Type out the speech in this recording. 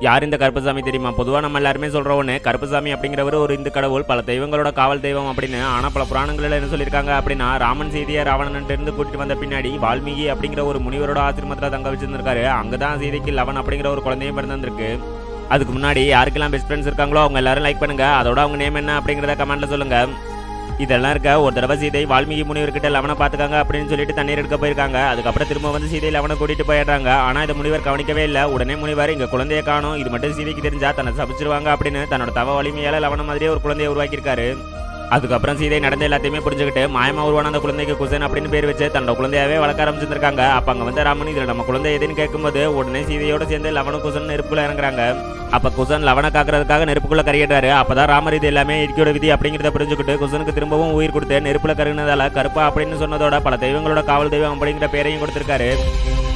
யார் இந்த கருப்பசாமி தெரியுமா பொதுவாக நம்ம எல்லாருமே சொல்ற ஒன்று கருப்பசாமி அப்படிங்கிறவர் ஒரு இந்து கடவுள் பல தெய்வங்களோட காவல் தெய்வம் அப்படின்னு ஆனால் பல புராணங்களில் என்ன சொல்லியிருக்காங்க அப்படின்னா ராமன் சீதையை ராவணன்ட்டு இருந்து கூட்டிட்டு வந்த பின்னாடி வால்மீகி அப்படிங்கிற ஒரு முனிவரோட ஆசிரமத்தில் தங்க வச்சிருந்திருக்காரு அங்கே தான் சீதைக்கு லவன் அப்படிங்கிற ஒரு குழந்தையும் பிறந்திருக்கு அதுக்கு முன்னாடி யாருக்கெல்லாம் பெஸ்ட் ஃப்ரெண்ட்ஸ் இருக்காங்களோ அவங்க எல்லாரும் லைக் பண்ணுங்க அதோட அவங்க நேம் என்ன அப்படிங்கிறத கமெண்ட்ல சொல்லுங்க இதெல்லாம் இருக்க ஒரு தடவை சீதை வால்மீகி முனிவர்கிட்ட லவனை பார்த்துக்காங்க அப்படின்னு சொல்லிட்டு தண்ணீர் எடுக்க போயிருக்காங்க அதுக்கப்புறம் திரும்ப வந்து சீதை லவனை கூட்டிட்டு போயிடுறாங்க ஆனா இதை முனிவர் கவனிக்கவே இல்லை உடனே முனிவர் இங்க குழந்தைய காணும் இது மட்டும் சீதைக்கு தெரிஞ்சா தன்னை சபிச்சிருவாங்க அப்படின்னு தன்னோட தவ வலிமையால லவன மாதிரியே ஒரு குழந்தைய உருவாக்கியிருக்காரு அதுக்கப்புறம் சீதை நடந்த எல்லாத்தையுமே புரிஞ்சுக்கிட்டு மாயமா உருவான அந்த குழந்தைக்கு குசன் அப்படின்னு பேர் வச்சு தன்னோட குழந்தையாவே வளர்க்க ஆரம்பிச்சிருக்காங்க அப்ப அங்க வந்து ராமன் இதுல நம்ம குழந்தை எதுன்னு கேட்கும்போது உடனே சீதையோட சேர்ந்து லவனும் குசன் நெருப்புக்குள்ள இறங்குறாங்க அப்ப குசன் லவனை காக்கிறதுக்காக நெருப்புக்குள்ள கரையிடுறாரு அப்பதான் ராமர் இது எல்லாமே இயற்கையோட விதி அப்படிங்கிறத புரிஞ்சுக்கிட்டு குசனுக்கு திரும்பவும் உயிர் கொடுத்து நெருப்புல கருகினதால கருப்பா அப்படின்னு சொன்னதோட பல தெய்வங்களோட காவல் தெய்வம் அப்படிங்கிற பேரையும் கொடுத்திருக்காரு